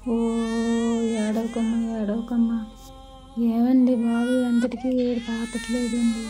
ఓ ఏడవకమ్మా ఏడవకమ్మా ఏమండి బాబు ఎంతటికి ఏడు పాపట్లేదండి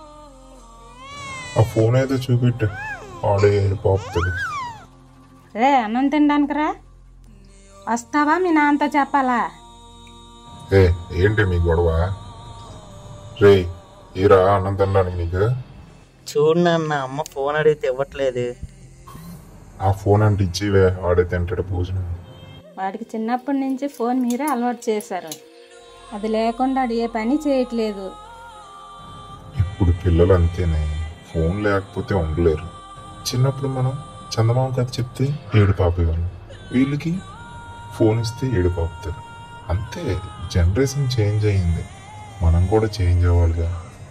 ఆ ఫోన్ అయితే చూపెట్టు ఆడే పాపుతుంది రే అన్నం తినడానికి రా వస్తావా మీ నాన్నతో చెప్పాలా ఏ ఏంటి మీ గొడవ రే ఈరా అన్నం తినడానికి నీకు చూడు నాన్న అమ్మ ఫోన్ అడిగితే ఇవ్వట్లేదు ఆ ఫోన్ అంటే ఇచ్చివే ఆడే తింటాడు భోజనం వాడికి చిన్నప్పటి నుంచి ఫోన్ మీరే అలవాటు చేశారు అది లేకుండా వాడు ఏ పని చేయట్లేదు ఇప్పుడు పిల్లలు అంతేనే ఫోన్ లేకపోతే ఉండలేరు చిన్నప్పుడు మనం చందమామ కథ చెప్తే ఏడు పాపేవాళ్ళం వీళ్ళకి ఫోన్ ఇస్తే ఏడు పాపుతారు అంతే జనరేషన్ చేంజ్ అయ్యింది మనం కూడా చేంజ్ అవ్వాలిగా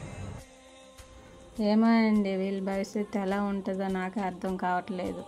ఏమో అండి వీళ్ళ భవిష్యత్తు ఎలా ఉంటుందో నాకు అర్థం కావట్లేదు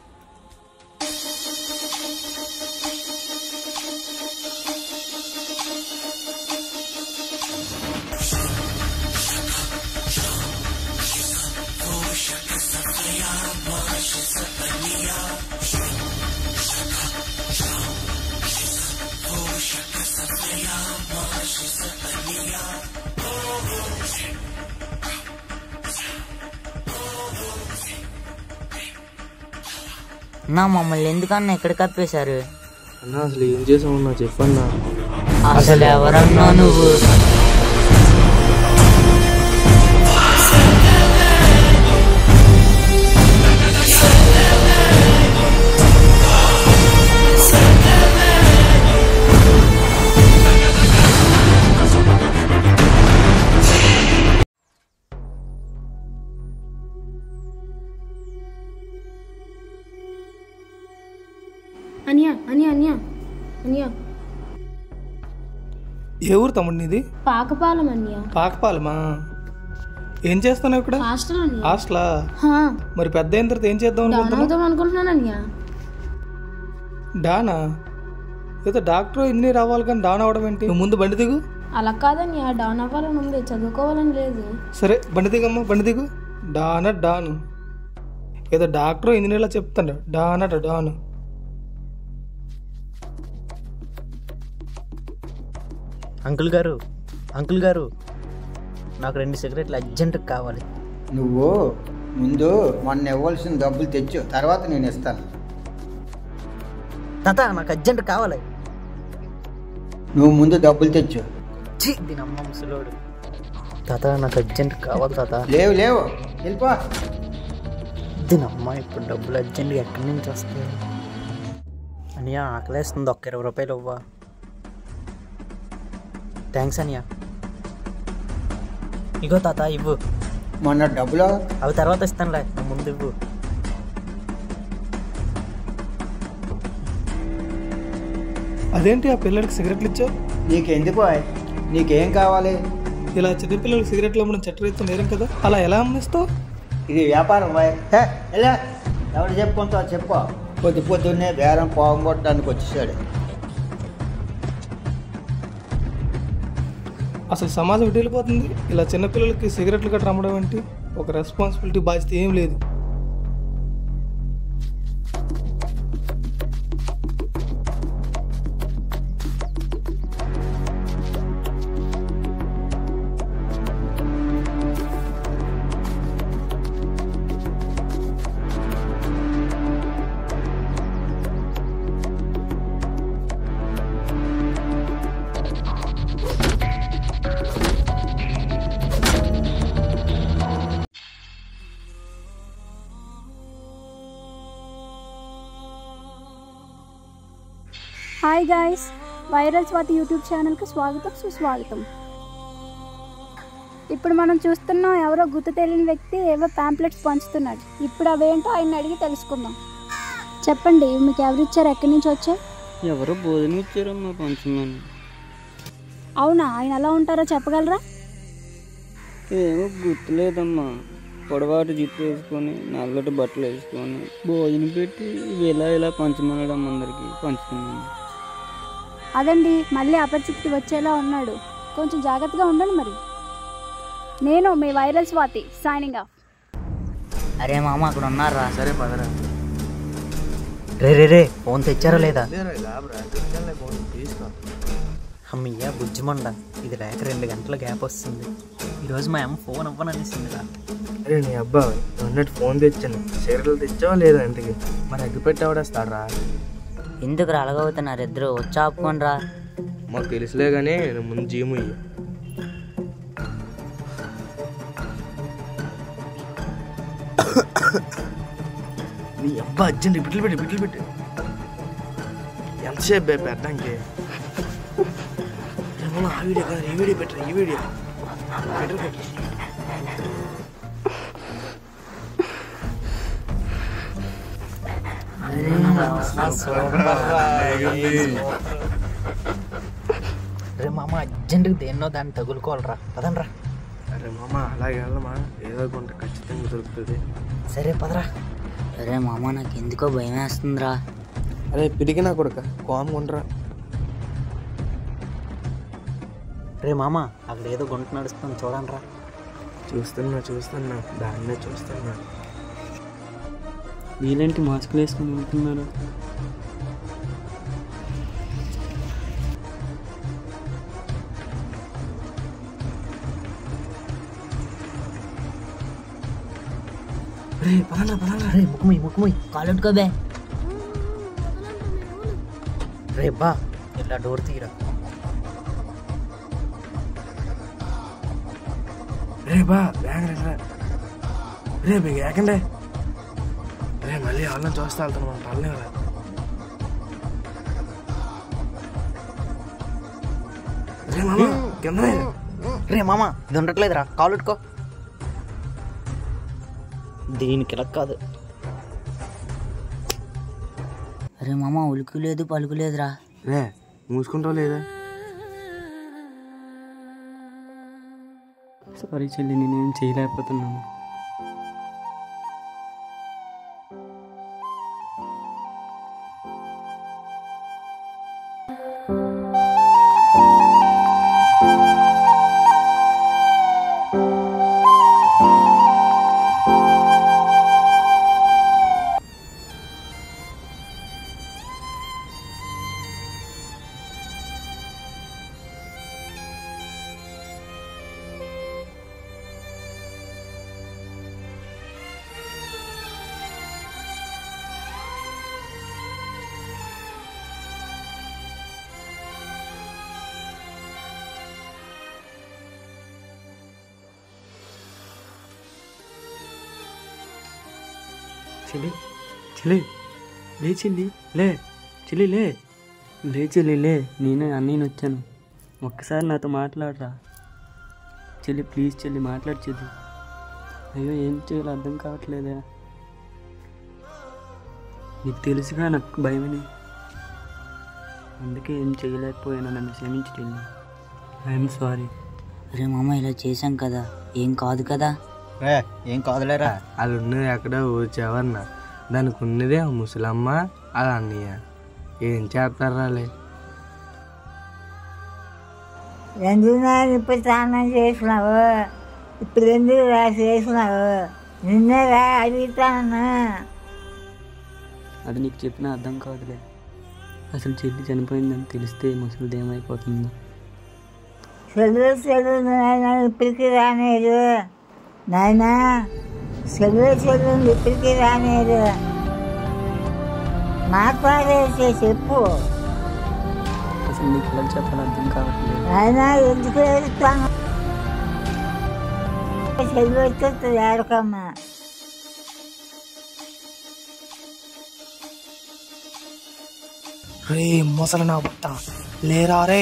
నా మమ్మల్ని ఎందుకన్నా ఎక్కడ కప్పేశారు అన్న అసలు ఏం చేసామన్నా చెప్పన్నా అసలు ఎవరన్నా నువ్వు అనియా అనియా అనియా అనియా ఏ ఊరు తమ్ముడు నీది పాకపాలెం అనియా పాకపాలమా ఏం చేస్తున్నావు ఇక్కడ హాస్టల్ అనియా హాస్టలా హా, మరి పెద్ద అయిన తర్వాత ఏం చేద్దాం డౌన్ అనుకుంటున్నావు అవుదాం అనుకుంటున్నాను అనియా డానా ఏదో డాక్టర్ ఇన్ని రావాలి కానీ డాన్ అవడం ఏంటి నువ్వు ముందు బండి దిగు అలా కాదనియా డౌన్ అవ్వాలని ఉంది చదువుకోవాలని లేదు సరే బండి దిగమ్మా బండి దిగు డాన డాను ఏదో డాక్టర్ ఇంజనీర్లా చెప్తాడు డానట డాను అంకుల్ గారు అంకుల్ గారు నాకు రెండు సిగరెట్లు అర్జెంటుగా కావాలి నువ్వు ముందు మొన్న ఇవ్వాల్సిన డబ్బులు తెచ్చు తర్వాత నేను ఇస్తాను తాత నాకు అర్జెంట్ కావాలి నువ్వు ముందు డబ్బులు తెచ్చు ఛీ, దీని అమ్మ ముసలోడు తాత నాకు అర్జెంట్ కావాలి తాత లేవు లేవు వెళ్ళిపో దీని అమ్మ ఇప్పుడు డబ్బులు అర్జెంట్గా ఎక్కడి నుంచి వస్తాయి అనియా ఆకలేస్తుంది ఒక్క ఇరవై రూపాయలు ఇవ్వా థ్యాంక్స్ అనియా ఇగో తాత ఇవ్వు మొన్న డబ్బులు అవి తర్వాత ఇస్తానులే నువ్వు ముందు ఇవ్వు అదేంటి ఆ పిల్లలకి సిగరెట్లు ఇచ్చావు నీకెందుకు నీకేం కావాలి ఇలా చిన్నపిల్లలకి సిగరెట్లు అమ్మడం చట్టరీత్యం నేరం కదా అలా ఎలా అమ్మిస్తావు ఇది వ్యాపారం బాయ్ హే, ఎలా ఎవరు చెప్పుకుంటావు చెప్పు పొద్దు పొద్దున్నే బేరం పోవం కొట్టడానికి వచ్చేసాడు అసలు సమాజం ఎటు వెళ్ళిపోతుంది ఇలా చిన్నపిల్లలకి సిగరెట్లు గట్రా అమ్మడం ఏంటి ఒక రెస్పాన్సిబిలిటీ బాధ్యత ఏం లేదు hi guys viral Swathi YouTube ఛానల్కి స్వాగతం సుస్వాగతం ఇప్పుడు మనం చూస్తున్నాం ఎవరో గుర్తు తెలియని వ్యక్తి ఏవో ప్యాంప్లెట్స్ పంచుతున్నాడు ఇప్పుడు అవేంటో ఆయన అడిగి తెలుసుకుందాం చెప్పండి ఇవి మీకు ఎవరు ఇచ్చారు ఎక్కడి నుంచి వచ్చాయి ఎవరో భోజనం ఇచ్చారమ్మా పంచున్నాను అవునా ఆయన ఎలా ఉంటారో చెప్పగలరా ఏమో గుర్తులేదమ్మా పొడవాటి జుట్టు వేసుకొని నల్లటి బట్టలు వేసుకొని భోజనం పెట్టి ఇవి ఇలా ఇలా పంచమనడం అందరికి పంచుకున్నాను అదండి మళ్ళీ అపరిచితికి వచ్చేలా ఉన్నాడు కొంచెం జాగ్రత్తగా ఉండండి మరి నేను మీ వైరల్ స్వాతి సైనింగ్ ఆఫ్ అరే మామ అక్కడ ఉన్నారా సరే పదరా రే రే రే ఫోన్ తెచ్చారా లేదా అమ్మయ్య బుజ్జిమండ ఇది లేక రెండు గంటల గ్యాప్ వస్తుంది ఈరోజు మా అమ్మ ఫోన్ అవ్వననిస్తుంది రా అరే నీ అబ్బా అన్నట్టు ఫోన్ తెచ్చాను చీరలు తెచ్చావా లేదా ఇంటికి మరి ఎగ్గు పెట్టి ఆవిడేస్తాడరా ఎందుకు అలగవుతున్నారు ఇద్దరు వచ్చి ఆపుకొని రా మాకు తెలుసులే కానీ నువ్వు ముందు జీము ఇయ్యి నీ అబ్బా అర్జెంట్ బిడ్డలు పెట్టి బిడ్డలు పెట్టి ఎంతసేపు బే పెట్టడానికి ఏమన్నా ఆ వీడియో కాదు ఈ వీడియో పెట్టరు ఈ వీడియో బెటర్ పెట్టరు రే మామ అర్జెంటుగా దేన్నో దాన్ని తగులుకోవాలరా పదండ్రా అరే మామ అలాగే వెళ్ళమా ఏదో కొంత ఖచ్చితంగా దొరుకుతుంది సరే పదరా అరే మామ నాకు ఎందుకో భయం వేస్తుందిరా అరే పిరిగినా కొడుక కోమ్ కొంటరా రే మామ అక్కడ ఏదో గుంట నడుస్తుంది చూడండిరా చూస్తున్నా చూస్తున్నా దాన్నే చూస్తున్నా వీళ్ళేంటి మాస్కులు వేసుకుని ఉంటున్నారు రే పదండ్రా పదండ్రా రే ముక్కుమయ్యి ముక్కుమయ్యి కాలుట్టుకోబే రే బా ఇలా డోర్ తీరా రే బా బ్యాగ్ రా రే బే ఏకండే రే మళ్ళీ వాళ్ళని చూస్తా వెళ్తాను మనం పడలేవురా రే మామ కింద రే మామ ఇది ఉండట్లేదురా కాలుట్టుకో దీనికి ఇలా కాదు అరే మామ ఉలుకు లేదు పలుకు లేదురా రే మూసుకుంటావు లేదా సారీ చెల్లి నేనేం చేయలేకపోతున్నాను చెల్లి చెల్లి లే చెల్లి లే చెల్లి లే లే చెల్లి లే నేనే అన్నయ్యని వచ్చాను ఒక్కసారి నాతో మాట్లాడరా చెల్లి ప్లీజ్ చెల్లి మాట్లాడు చెల్లి అయ్యో ఏం చేయాలో అర్థం కావట్లేదే నీకు తెలుసుగా నాకు భయమని అందుకే ఏం చేయలేకపోయాను నన్ను క్షమించి చెల్లి ఐఎమ్ సారీ అరే మామ ఇలా చేశాం కదా ఏం కాదు కదా రే ఏం కాదులేరా వాళ్ళు ఉన్నది ఎక్కడ ఊర్చేవన్నా దానికి ఉన్నదే ఆ ముసలమ్మ అది అన్నయ్య ఏం చేస్తారా లే ఎందుకు ఇప్పుడు స్నానం చేసినావు ఇప్పుడు ఎందుకు రా చేసినావు నిన్నే రా అడుగుతాను అది నీకు చెప్పినా అర్థం కాదులే అసలు చెల్లి చనిపోయిందని తెలిస్తే ముసలిది ఏమైపోతుందో చదువు చదువు నాయన ఇప్పటికి రానేరు నాయన చదువు చదువు ఇప్పటికి రానేరు మాట్లాడేసి చెప్పు అసలు నీకు ఎలా చెప్పాలో అర్థం కావట్లేదు నాయన ఎందుకు ఏడుస్తాను చదువు వచ్చేస్తుంది ఏడకమ్మా రే మొసలు నా బట్ట లేరా రే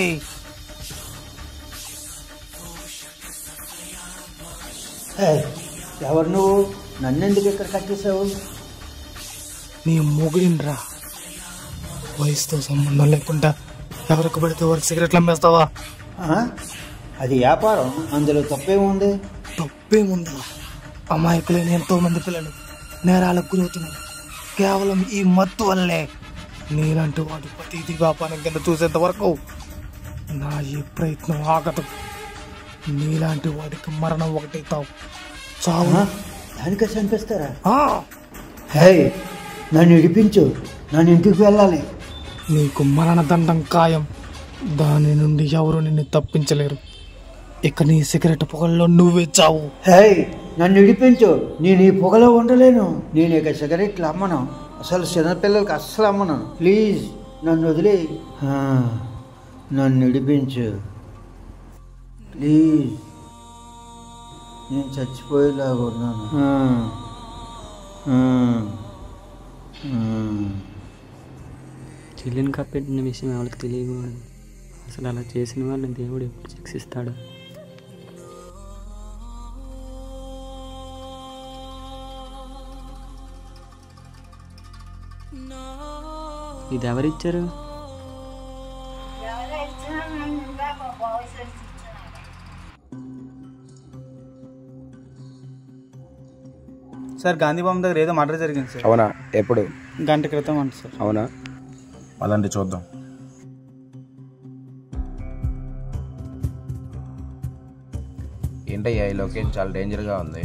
ఏయ్, ఎవరు నువ్వు నన్నెందుకు ఇక్కడ కట్టేసావు నీ మొగుడిని రా వయసుతో సంబంధం లేకుండా ఎవరికి పడితే వారికి సిగరెట్లు అమ్మేస్తావా ఆ? అది వ్యాపారం అందులో తప్పేముంది తప్పేముందా అమాయకులైన ఎంతో మంది పిల్లలు నేరాలకు గురవుతున్నారు కేవలం ఈ మత్తు వల్లే నీలాంటి వాడు ప్రతిదీ వ్యాపారం కింద చూసేంత వరకు నా ఈ ప్రయత్నం ఆగదు నీలాంటి వాడికి మరణం ఒకటి తావు చావు ఆ? దానికే చంపిస్తారా ఆ! హే నన్ను ఇడిపించు నన్ను ఇంటికి వెళ్ళాలి నీకు మరణదండం ఖాయం దాని నుండి ఎవరు నిన్ను తప్పించలేరు ఇక నీ సిగరెట్ పొగల్లో నువ్వే చావు హే నన్ను ఇడిపించు నేను ఈ పొగలో ఉండలేను నేను ఇక సిగరెట్లు అమ్మను అసలు చిన్నపిల్లలకి అస్సలు అమ్మను ప్లీజ్ నన్ను వదిలే నన్ను ఇడిపించు ప్లీజ్ నేను చచ్చిపోయేలాగా ఉన్నాను ఆ, ఆ, ఆ. చెల్లిని కప్పెట్టిన విషయం ఎవరికి తెలియకూడదు అసలు అలా చేసిన వాళ్ళని దేవుడు ఎప్పుడు శిక్షిస్తాడు ఇది ఎవరిచ్చారు సార్ గాంధీ బొమ్మ దగ్గర ఏదో మర్డర్ జరిగింది సార్ అవునా ఎప్పుడు గంట క్రితం అంట సార్ అవునా పదండి చూద్దాం ఏంటయ్యా ఈ లొకేషన్ చాలా డేంజర్గా ఉంది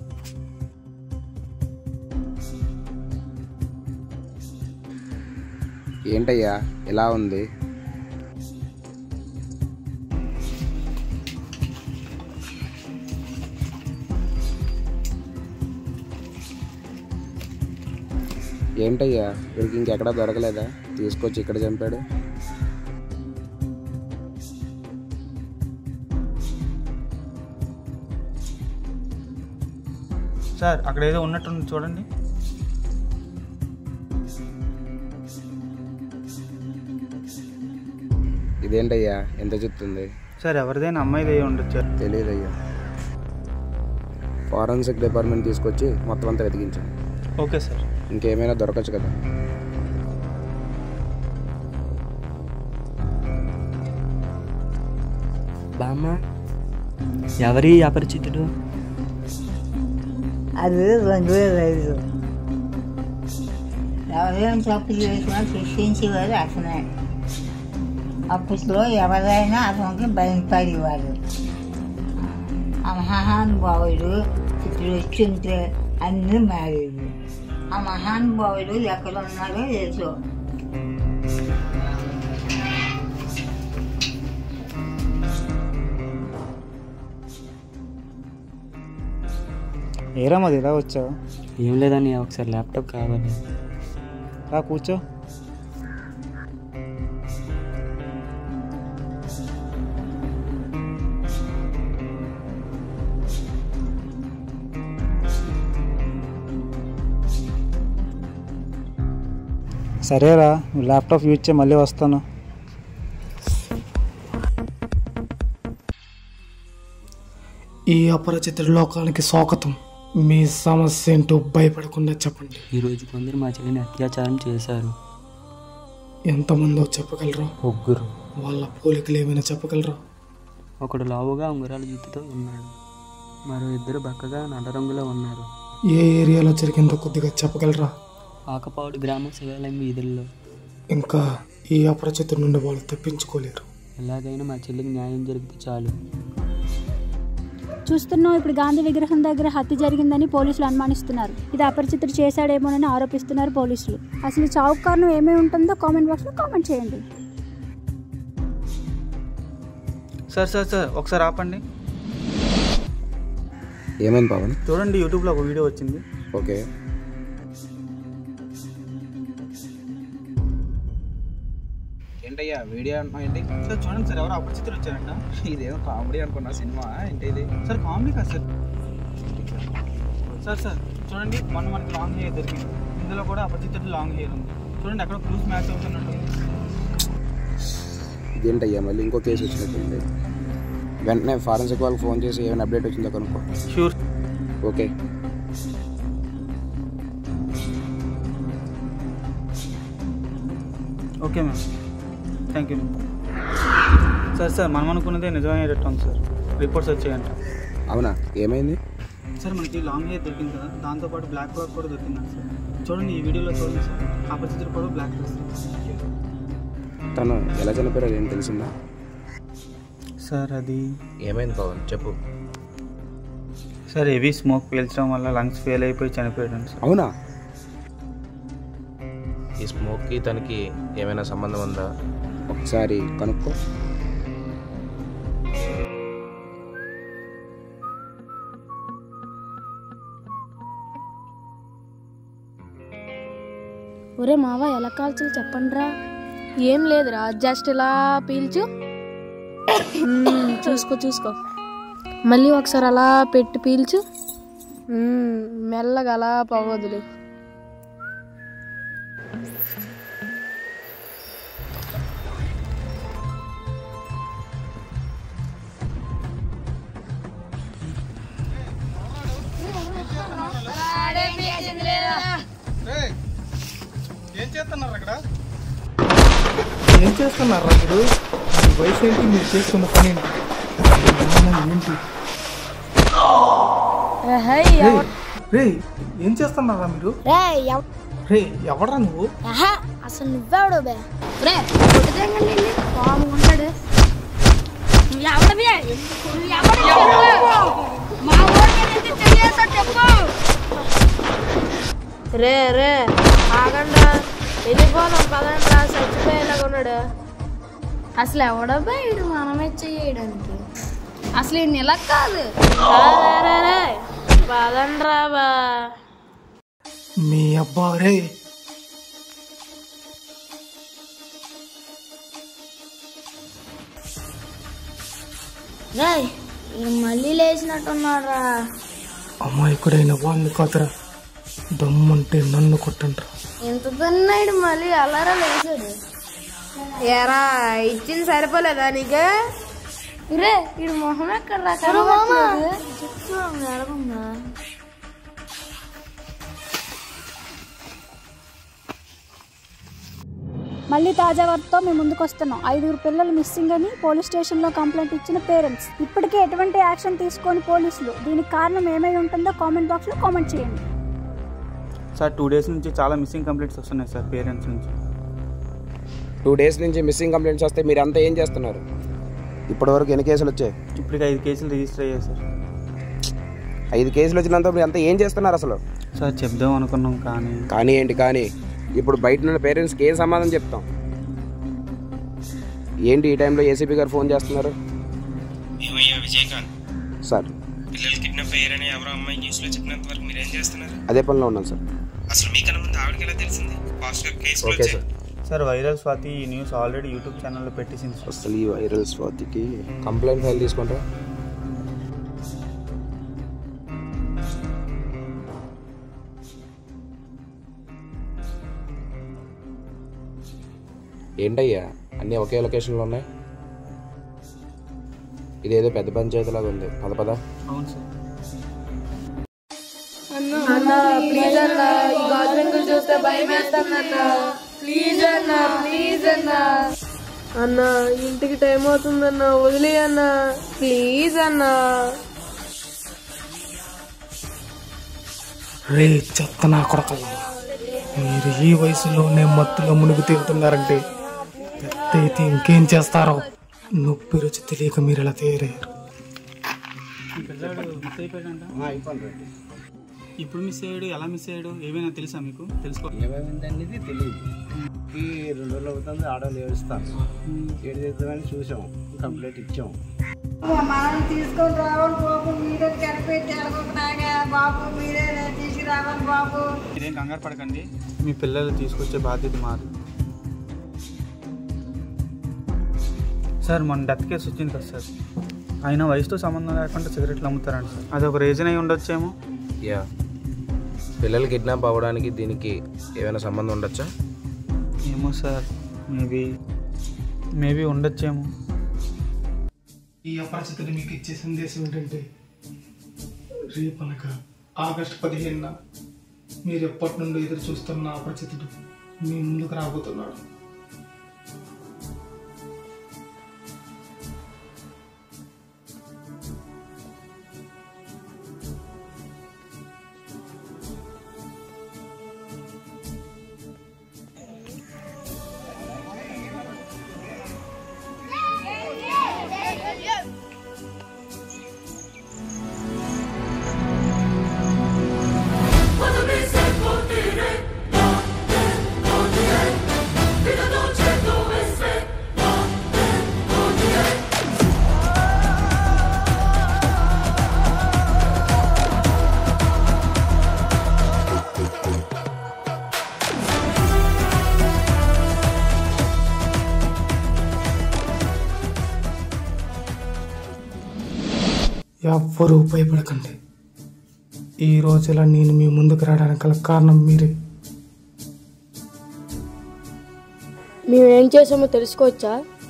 ఏంటయ్యా ఇలా ఉంది ఏంటయ్యా వీడికి ఇంకెక్కడా దొరకలేదా తీసుకొచ్చి ఇక్కడ చంపాడు సార్ అక్కడ ఏదో ఉన్నట్టుంది చూడండి ఇదేంటయ్యా ఎంత చెప్తుంది సార్ ఎవరిదైనా అమ్మాయిది అయి ఉండొచ్చు తెలియదయ్యా ఫారెన్సిక్ డిపార్ట్మెంట్ తీసుకొచ్చి మొత్తం అంతా వెతికించాను ఓకే సార్ ఇంకేమైనా దొరకచ్చు కదా బామ్మ ఎవరి అపరిచితుడు అది రెండు వేల ఐదు ఎవరైనా తప్పు చేసినా శిక్షించేవారు అతనే అప్పట్లో ఎవరైనా అతనికి భయపడేవారు ఆ మహానుభావుడు ఇప్పుడు వచ్చింటే అన్నీ మారేవి ఆ మహానుభావుడు ఎక్కడ ఉన్నాడో లేదో ఏరా మాది ఇలా వచ్చావు ఏం లేదని ఒకసారి ల్యాప్టాప్ కావాలి రా కూర్చో సరేరా నువ్వు ల్యాప్టాప్ యూజ్ చేయి మళ్ళీ వస్తాను ఈ అపరిచిత లోకానికి స్వాగతం మీ సమస్య ఏంటో భయపడకుండా చెప్పండి ఈరోజు కొందరు మా చెల్లిని అత్యాచారం చేశారు ఎంతమందో చెప్పగలరా ముగ్గురు వాళ్ళ పోలికలు ఏమైనా చెప్పగలరా ఒకడు లావుగా ఉంగరాల జుట్టుతో ఉన్నాడు మరో ఇద్దరు బక్కగా నల్ల రంగులో ఉన్నారు ఏ ఏరియాలో జరిగిందో కొద్దిగా చెప్పగలరా ఆకపాడు గ్రామ శివాలయం వీధుల్లో ఇంకా ఈ అపరిచితుల నుండి వాళ్ళు తప్పించుకోలేరు ఎలాగైనా మా చెల్లికి న్యాయం జరిగితే చాలు చూస్తున్నాం ఇప్పుడు గాంధీ విగ్రహం దగ్గర హత్య జరిగిందని పోలీసులు అనుమానిస్తున్నారు ఇది అపరిచితుడు చేశాడేమోనని ఆరోపిస్తున్నారు పోలీసులు అసలు ఈ చావుకు కారణం ఏమై ఉంటుందో కామెంట్ బాక్స్లో కామెంట్ చేయండి సార్ సార్ సార్ ఒకసారి ఆపండి ఏమైంది పవన్ చూడండి యూట్యూబ్లో ఒక వీడియో వచ్చింది ఓకే ఏంటయ్యా వీడియో అంటున్నావు ఏంటి సార్ చూడండి సార్ ఎవరో అపరిచితులు వచ్చారంట ఇదేమో కామెడీ అనుకున్నా సినిమా ఏంటి ఇది సార్ కామెడీ కాదు సార్ సార్ సార్ చూడండి మొన్న మనకి లాంగ్ హెయిర్ దొరికింది ఇందులో కూడా అపరిచితుడు లాంగ్ హెయిర్ ఉంది చూడండి అక్కడ క్రూస్ మ్యాచ్ అవుతున్నట్టు ఇదేంటయ్యా మళ్ళీ ఇంకో కేసు వచ్చినట్టుంది వెంటనే ఫారెన్సిక్ వాళ్ళకి ఫోన్ చేసి ఏమైనా అప్డేట్ వచ్చిందో కనుక్కో sure okay okay ma'am thank you ma'am sir sir మనం అనుకున్నదే నిజమయ్యేటట్టు ఉంది సార్ రిపోర్ట్స్ వచ్చాయంట అవునా ఏమైంది సార్ మనకి లాంగ్ హెయిర్ దొరికింది కదా దాంతోపాటు బ్లాక్ క్లాక్ కూడా దొరికింది సార్ చూడండి ఈ వీడియోలో చూడండి సార్ అపరిచితుడు కూడా బ్లాక్ డ్రెస్ తను ఎలా చనిపోయారో ఏం తెలిసిందా సార్ అది ఏమైంది పవన్ చెప్పు సార్ హెవీ స్మోక్ పీల్చడం వల్ల లంగ్స్ ఫెయిల్ అయిపోయి చనిపోయాడు సార్ అవునా ఈ స్మోక్కి తనకి ఏమైనా సంబంధం ఉందా ఒకసారి కనుక్కో ఒరే మావ ఎలా కాల్చాలి చెప్పండిరా ఏం లేదురా జస్ట్ ఇలా పీల్చు మ్మ్, చూసుకో చూసుకో మళ్ళీ ఒకసారి అలా పెట్టి పీల్చు మ్మ్, మెల్లగా అలా పొగదులు ఏం చేస్తున్నారు అక్కడ ఏం చేస్తున్నారు మీరు మీ వయసు ఏంటి మీరు చేస్తున్న పని ఏంటి అమ్మా, ఏంటి రేయ్, రేయ్ ఏం చేస్తున్నారా మీరు రే రే ఎవడరా నువ్వు అసలు నువ్వెవడు బే రే కొట్టుదండి పాము ఉంటాడు ఎవడవి మా ఊరికి తెలియసా చెప్పు రే రే ఆగండా వెళ్ళిపోదాం పదండ్రా చచ్చిపోయేలాగా ఉన్నాడు అసలు ఎవడబ్బా ఇడు మనమే చేయడానికి అసలు ఈ నెల కాదు రే, రే, రే. పదండ్రా బా మీ అబ్బా రే రేయ్ ఈడు మళ్ళీ లేచినట్టున్నారా అమాయకుడైన వాళ్ళని కాదురా దమ్ముంటే నన్ను కొట్టండ్రా ఎంత తిన్నాడు మళ్ళీ అలారా లేచాడు ఎరా ఇచ్చింది సరిపోలేదా నీకు రే ఇడు మొహం ఎక్కడ చెప్తూ ఎలాగుందా మళ్ళీ తాజా వార్తతో మేము ముందుకు వస్తున్నాం ఐదుగురు పిల్లలు మిస్సింగ్ అని పోలీస్ స్టేషన్లో కంప్లైంట్ ఇచ్చిన పేరెంట్స్ ఇప్పటికే ఎటువంటి యాక్షన్ తీసుకొని పోలీసులు దీనికి కారణం ఏమై ఉంటుందో కామెంట్ బాక్స్లో కామెంట్ చేయండి సార్ టూ డేస్ నుంచి చాలా మిస్సింగ్ కంప్లైంట్స్ వస్తున్నాయి సార్ పేరెంట్స్ నుంచి టూ డేస్ నుంచి మిస్సింగ్ కంప్లైంట్స్ వస్తే మీరు అంతా ఏం చేస్తున్నారు ఇప్పటివరకు ఎన్ని కేసులు వచ్చాయి ఇప్పటికి ఐదు కేసులు రిజిస్టర్ అయ్యాయి సార్ ఐదు కేసులు వచ్చినంత మీరు అంతా ఏం చేస్తున్నారు అసలు సార్ చెప్దాం అనుకున్నాం కానీ కానీ ఏంటి కానీ ఇప్పుడు బయట ఉన్న పేరెంట్స్కి ఏం సమాధానం చెప్తాం ఏంటి ఈ టైంలో ఏసీపీ గారు ఫోన్ చేస్తున్నారు ఏమయ్యా విజయకాంత్ సార్ పిల్లలు కిడ్నాప్ అయ్యారని ఎవరో అమ్మాయి న్యూస్లో చెప్పినంత వరకు మీరు ఏం చేస్తున్నారు అదే పనిలో ఉన్నాను సార్ అసలు మీకన్నా ముందు ఆవిడకి ఎలా తెలిసింది pastor case okay sir sir viral Swathi ఈ న్యూస్ ఆల్రెడీ యూట్యూబ్ ఛానల్లో పెట్టేసింది సార్ అసలు ఈ వైరల్ స్వాతికి కంప్లైంట్ ఫైల్ తీసుకుంటా ఏంటయ్యా అన్నీ ఒకే లొకేషన్లో ఉన్నాయి ఇదేదో పెద్ద పంచాయతీ లాగా ఉంది పద పద అవును సార్ అన్న ప్లీజ్ అన్న ఈ గాజురంగులు చూస్తే భయం వేస్తానన్న ప్లీజ్ అన్న ప్లీజ్ అన్న అన్న ఇంటికి టైం అవుతుందన్న వదిలే అన్న ప్లీజ్ అన్న రే చెత్త నా కొడకల్లా మీరు ఈ వయసులోనే మత్తులో మునిగి తేలుతున్నారంటే పెద్ద అయితే ఇంకేం చేస్తారో నొప్పి రుచి తెలియక మీరు ఇలా తయారయ్యారు పిల్లాడు మిస్ అయిపోయాడంట ఇప్పుడు మిస్ అయ్యాడు ఎలా మిస్ అయ్యాడు ఏమైనా తెలుసా మీకు తెలుసుకో ఏమైందనేది తెలియదు ఈ రెండు రోజులు అవుతుంది ఆడవాళ్ళు ఏడుస్తాను ఏడు చేద్దామని చూసాం కంప్లైంట్ ఇచ్చాం మనం తీసుకొని రావాలి బాబు మీరే కనిపెట్టాడుకోకున్నాగా బాబు మీరే తీసుకురావాలి బాబు మీరేం కంగారు పడకండి మీ పిల్లలు తీసుకొచ్చే బాధ్యత మాది సార్ మన డెత్ కేసు వచ్చింది కదా సార్ ఆయన వయసుతో సంబంధం లేకుండా సిగరెట్లు అమ్ముతారంట సార్ అది ఒక రీజన్ అయి ఉండొచ్చేమో యా పిల్లలు కిడ్నాప్ అవ్వడానికి దీనికి ఏమైనా సంబంధం ఉండొచ్చా ఏమో సార్ మేబీ మేబీ ఉండొచ్చేమో ఈ అపరిచితులు మీకు ఇచ్చే సందేశం ఏంటంటే రేపు అనగా ఆగస్టు పదిహేనున మీరు ఎప్పటి నుండి ఎదురు చూస్తున్న అపరిచితుడు మీ ముందుకు రాబోతున్నాడు Quando mi sei potere, ఎవ్వరూ భయపడకండి ఈ రోజు ఇలా నేను మీ ముందుకు రావడానికి గల కారణం మీరే మేము ఏం చేసామో తెలుసుకోవచ్చా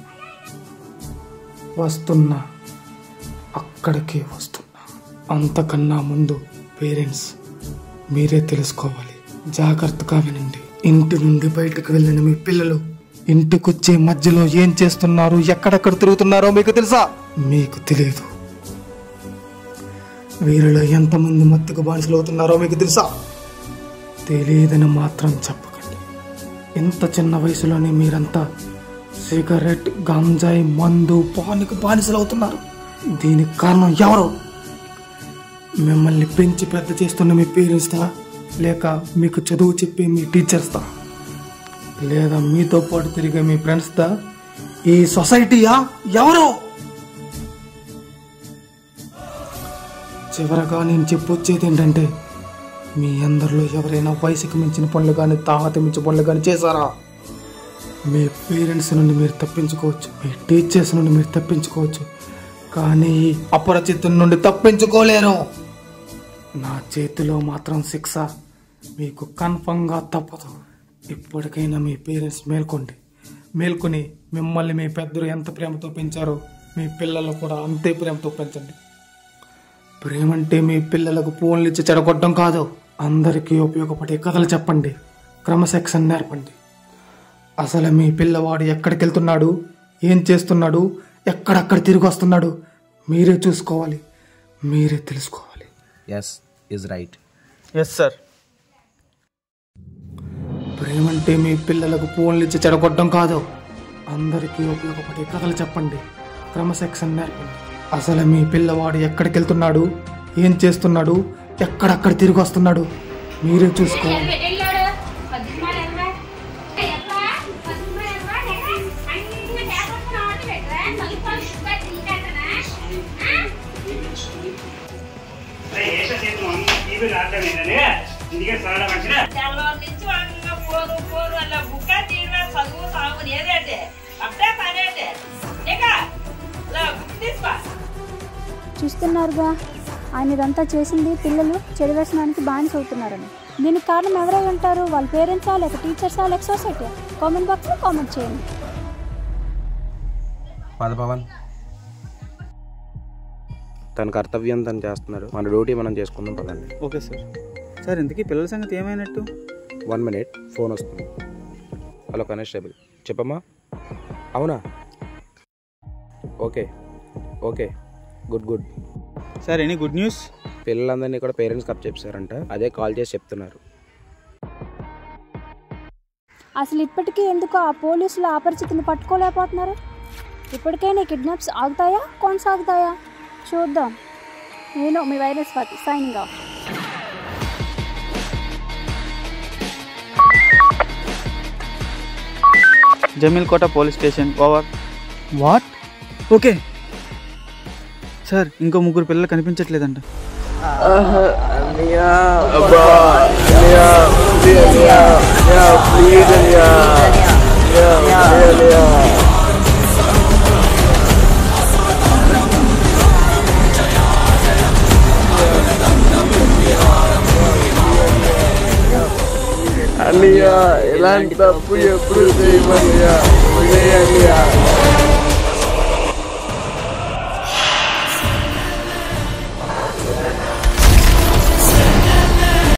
వస్తున్నా అక్కడికే వస్తున్నా అంతకన్నా ముందు పేరెంట్స్ మీరే తెలుసుకోవాలి జాగ్రత్తగా వినండి ఇంటి నుండి బయటకు వెళ్ళిన మీ పిల్లలు ఇంటికొచ్చే మధ్యలో ఏం చేస్తున్నారు ఎక్కడెక్కడ తిరుగుతున్నారో మీకు తెలుసా మీకు తెలియదు వీరిలో ఎంతమంది మత్తుకు బానిసలు అవుతున్నారో మీకు తెలుసా తెలియదని మాత్రం చెప్పకండి ఇంత చిన్న వయసులోనే మీరంతా సిగరెట్ గంజాయి మందు పానికి బానిసలు అవుతున్నారు దీనికి కారణం ఎవరు మిమ్మల్ని పెంచి పెద్ద చేస్తున్న మీ పేరెంట్స్తా లేక మీకు చదువు చెప్పే మీ టీచర్స్తా లేదా మీతో పాటు తిరిగే మీ ఫ్రెండ్స్దా ఈ సొసైటీయా ఎవరు చివరగా నేను చెప్పొచ్చేది ఏంటంటే మీ అందరిలో ఎవరైనా వయసుకు మించిన పనులు కానీ తాహత మించిన పనులు కానీ చేశారా మీ పేరెంట్స్ నుండి మీరు తప్పించుకోవచ్చు మీ టీచర్స్ నుండి మీరు తప్పించుకోవచ్చు కానీ ఈ అపరిచితుల నుండి తప్పించుకోలేరు నా చేతిలో మాత్రం శిక్ష మీకు కన్ఫర్మ్గా తప్పదు ఇప్పటికైనా మీ పేరెంట్స్ మేల్కోండి మేల్కొని మిమ్మల్ని మీ పెద్దలు ఎంత ప్రేమతో పెంచారో మీ పిల్లలు కూడా అంతే ప్రేమతో పెంచండి ప్రేమంటే మీ పిల్లలకు ఫోన్లు ఇచ్చి చెడగొట్టడం కాదు అందరికీ ఉపయోగపడే కథలు చెప్పండి క్రమశిక్షణ నేర్పండి అసలు మీ పిల్లవాడు ఎక్కడికి వెళ్తున్నాడు ఏం చేస్తున్నాడు ఎక్కడెక్కడ తిరిగి వస్తున్నాడు మీరే చూసుకోవాలి మీరే తెలుసుకోవాలి yes is right yes sir ప్రేమంటే మీ పిల్లలకు ఫోన్లు ఇచ్చి చెడగొట్టడం కాదు అందరికీ ఉపయోగపడే కథలు చెప్పండి క్రమశిక్షణ నేర్పండి అసలు మీ పిల్లవాడు ఎక్కడికి వెళ్తున్నాడు ఏం చేస్తున్నాడు ఎక్కడెక్కడ తిరిగి వస్తున్నాడు మీరే చూసుకోవాలి తెల్లవారు నుంచి వాళ్ళ పోరు పోరు అలా బుక్క తీరా చదువు సాగు ఏదంటే అప్పుడే పని అంటే ఇక ఇలా బుక్ తీసుకో చూస్తున్నారుగా ఆయన ఇదంతా చేసింది పిల్లలు చెడు వ్యసనానికి బానిస అవుతున్నారని దీనికి కారణం ఎవరై ఉంటారు వాళ్ళ పేరెంట్సా లేక టీచర్సా లేక సొసైటీ కామెంట్ బాక్స్లో కామెంట్ చేయండి పద పవన్ తన కర్తవ్యం తను చేస్తున్నారు మన డ్యూటీ మనం చేసుకుందాం పదండి ఓకే సార్ సార్ ఇంతకీ పిల్లల సంగతి ఏమైనట్టు వన్ మినిట్ ఫోన్ వస్తుంది హలో కానిస్టేబుల్ చెప్పమ్మా అవునా okay okay good good sir any good news పిల్లలందరినీ కూడా పేరెంట్స్ కప్ చెప్పారంట అదే కాల్ చేసి చెప్తున్నారు అసలు ఇప్పటికీ ఎందుకు ఆ పోలీసులు అపరిచితిని పట్టుకోలేకపోతున్నారు ఇప్పటికైనా ఈ కిడ్నాప్స్ ఆగుతాయా కొనసాగుతాయా చూద్దాం నేను మీ virus Swathi signing off Jameel Kota police station over what okay sir ఇంకో ముగ్గురు పిల్లలు కనిపించట్లేదంట అన్నయ్య ఎలాంటి తప్పు ఎప్పుడు చేయమన్నయ్య వదిలేయ్ అన్నయ్య